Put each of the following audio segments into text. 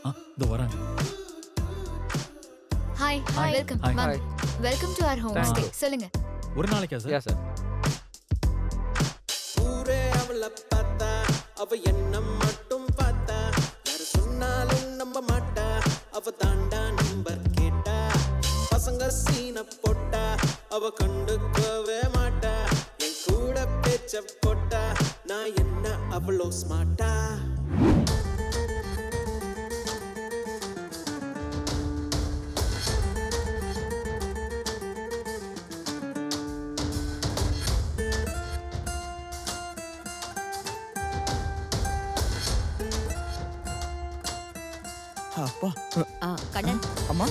ஆ இதோ வரேன் hi Hi. Welcome Hi. வாங்க welcome to our home Thank ஸ்டே you. சொல்லுங்க ஒரு நாளைக்கா சார் யா சார் ஊரே அவளை பார்த்தா அவ என்ன மட்டும் பார்த்தா யாரு சொன்னாலும் நம்ப மாட்டா அவ தாண்டா நம்பர் கேட்டா பசங்க சீன போட்டா அவ கண்டுக்கவே மாட்டா என் கூட பேச்ச போட்டா நான் என்ன அவ்வளோ ஸ்மார்ட்டா அப்பா ஆ, கண்ணன் அம்மா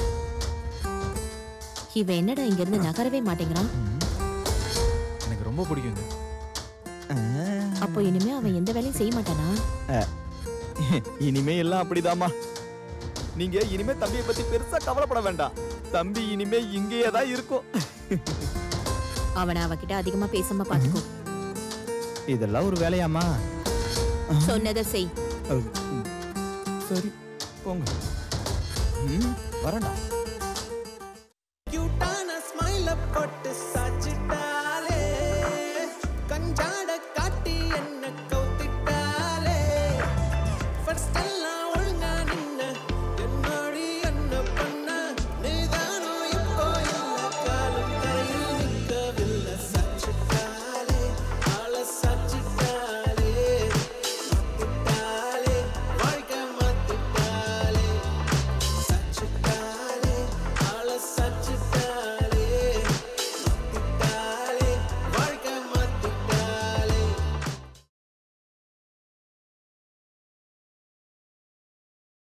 இவன் என்னடா இங்க இருந்து நகரவே மாட்டேங்கிறான் எனக்கு ரொம்ப பிடிக்குங்க அப்போ இனிமே அவன் எந்த வேலையும் செய்ய மாட்டானா இனிமே எல்லாம் அப்படிதாம்மா நீங்க இனிமே தம்பியை பத்தி பெருசா கவலைப்பட வேண்டாம் தம்பி இனிமே இங்கேயே தான் இருக்கும் அவனை அவகிட்ட அதிகமா பேசாம பாத்துக்கோ இதெல்லாம் ஒரு வேலையாம்மா சொன்னதை செய் சரி போங்க ம், வரேன்டா